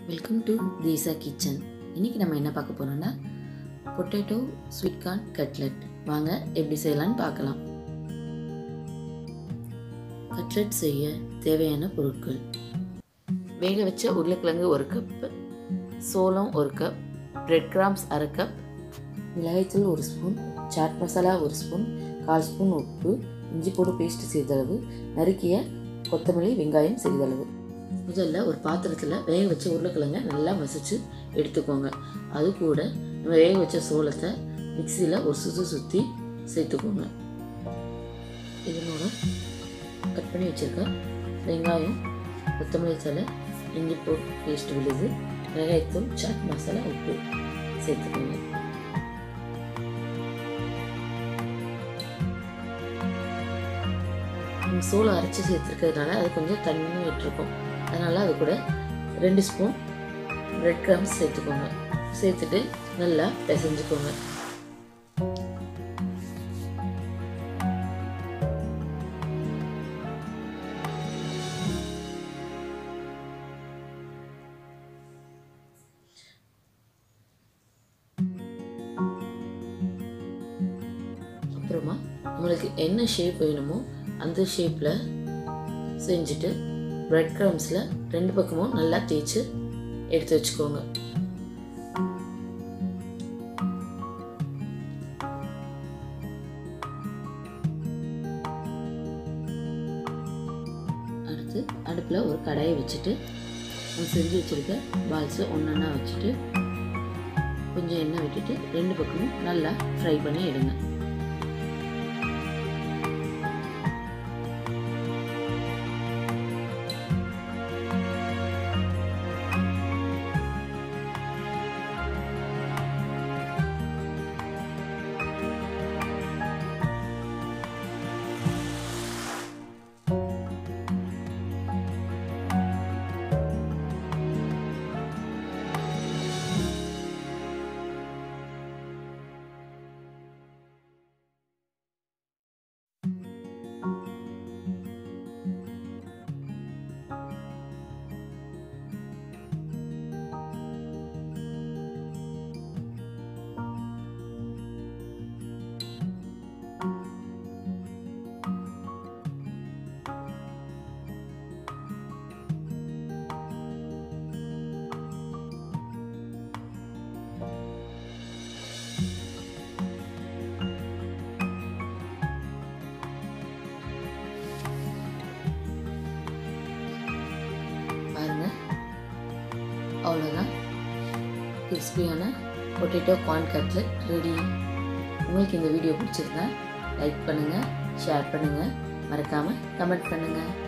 welcome to தீசா kitchen இன்றைக்கி நம்ம என்ன பார்க்க போகிறோம்னா பொட்டேட்டோ ஸ்வீட் கார்ன் கட்லெட் வாங்க எப்படி செய்யலாம்னு பார்க்கலாம் கட்லெட் செய்ய தேவையான பொருட்கள் வேக வச்ச உருளைக்கிழங்கு ஒரு கப் சோளம் ஒரு கப் பிரெட் கிராம்ஸ் அரை கப் மிளகாய்த்தூள் ஒரு ஸ்பூன் சாட் மசாலா ஒரு ஸ்பூன் கால் ஸ்பூன் உப்பு இஞ்சி போடு பேஸ்ட் சிறிதளவு நறுக்கிய கொத்தமல்லி வெங்காயம் சிறிதளவு முதல்ல ஒரு பாத்திரத்தில் வேக வச்ச உருளைக்கிழங்க நல்லா மசிச்சு எடுத்துக்கோங்க அது கூட நம்ம வேக வச்ச சோளத்தை மிக்சியில் ஒரு சுற்றி சுற்றி சேர்த்துக்கோங்க இதனோட கட் பண்ணி வச்சுருக்க வெங்காயம் கொத்தமல்லி தலை இஞ்சி போட்டு பேஸ்ட் விழுது மிளகாய்த்தூள் சாட் மசாலா உப்பு சேர்த்துக்கோங்க நம்ம சோளம் அரைச்சி சேர்த்துருக்கிறதுனால அது கொஞ்சம் தண்ணி விட்டுருக்கும் அதனால் அது கூட ரெண்டு ஸ்பூன் பிரெட் கிராம்ஸ் சேர்த்துக்கோங்க சேர்த்துட்டு நல்லா பிசைஞ்சுக்கோங்க அப்புறமா உங்களுக்கு என்ன ஷேப் வேணுமோ அந்த ஷேப்பில் செஞ்சுட்டு பிரெட் க்ரம்ஸில் ரெண்டு பக்கமும் நல்லா தேய்ச்சி எடுத்து வச்சுக்கோங்க அடுத்து அடுப்பில் ஒரு கடாயை வச்சுட்டு நம்ம செஞ்சு வச்சுருக்க பால்ஸை ஒன்றா வச்சுட்டு கொஞ்சம் எண்ணெய் விட்டுட்டு ரெண்டு பக்கமும் நல்லா ஃப்ரை பண்ணி எடுங்க பாருங்க அவ்வளோதான் கிறிஸ்பியான பொட்டேட்டோ கார்ன் கட்லெட் ரெடி உங்களுக்கு இந்த வீடியோ பிடிச்சிருந்தா லைக் பண்ணுங்கள் ஷேர் பண்ணுங்கள் மறக்காமல் கமெண்ட் பண்ணுங்கள்